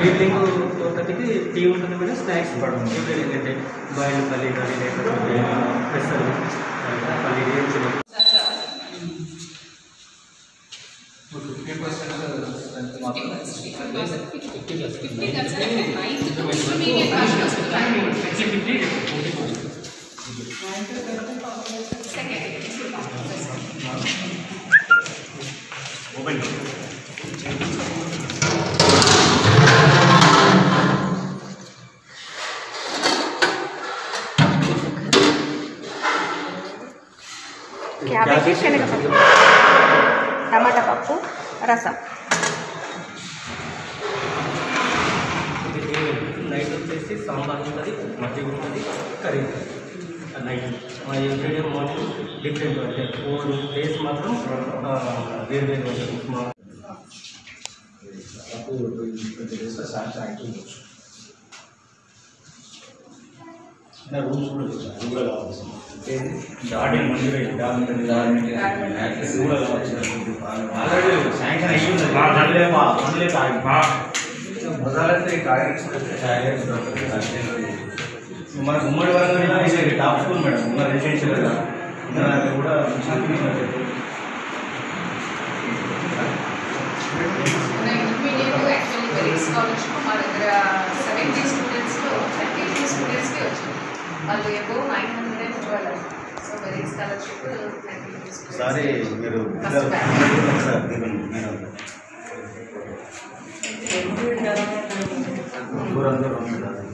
Evening four థర్టీకి tea ఉంటుంది madam snacks పడుతుంది ఈవినింగ్ అంటే బాయిల్ పల్లి కానీ లేకపోతే పెసలు పల్లి వేయించిన ఫిఫ్టీ పర్సెంట్ స్ట్రెంత్ మాత్రమే క్యాబేజీ శనగపప్పు టమాటా పప్పు రసం నైట్ వచ్చేసి సాంబార్ ఉంటుంది మజ్జిగ ఉంటుంది curry night everyday morning different అంటే ఫోర్ డేస్ మాత్రం ఆ, వేరు వేరు ఉంటుంది ఉప్మా అప్పుడు ట్వంటీ డేస్లో సాయంత్రం యాక్టివ్ చేయొచ్చు రూమ్స్ కూడా వచ్చాయి రూమ్ కూడా కావాల్సింది గార్డెన్ మంచిగా గార్డెన్ గార్డెన్ యాక్సెస్ కూడా ఆల్రెడీ శాంక్షన్ అయ్యింది పనులే పనులే మొదలైతే మన ఉమ్మడి వరంగల్ టాప్ స్కూల్ మేడం ఉన్న రెసిడెన్షియల్ కదా ఉన్న దాంట్లో కూడా ఇంటర్మీడియట్ యాక్చువల్లీ మెరిట్ స్కాలర్షిప్ మా దగ్గర సెవెంటీ స్టూడెంట్స్లో థర్టీ త్రీ స్టూడెంట్స్కి వచ్చింది వాళ్ళు above nine hundred and twelve so merit scholarship thirty sorry మీరు First batch. సార్ దిగండి నేను దూరం దూరం ఉంది కదా.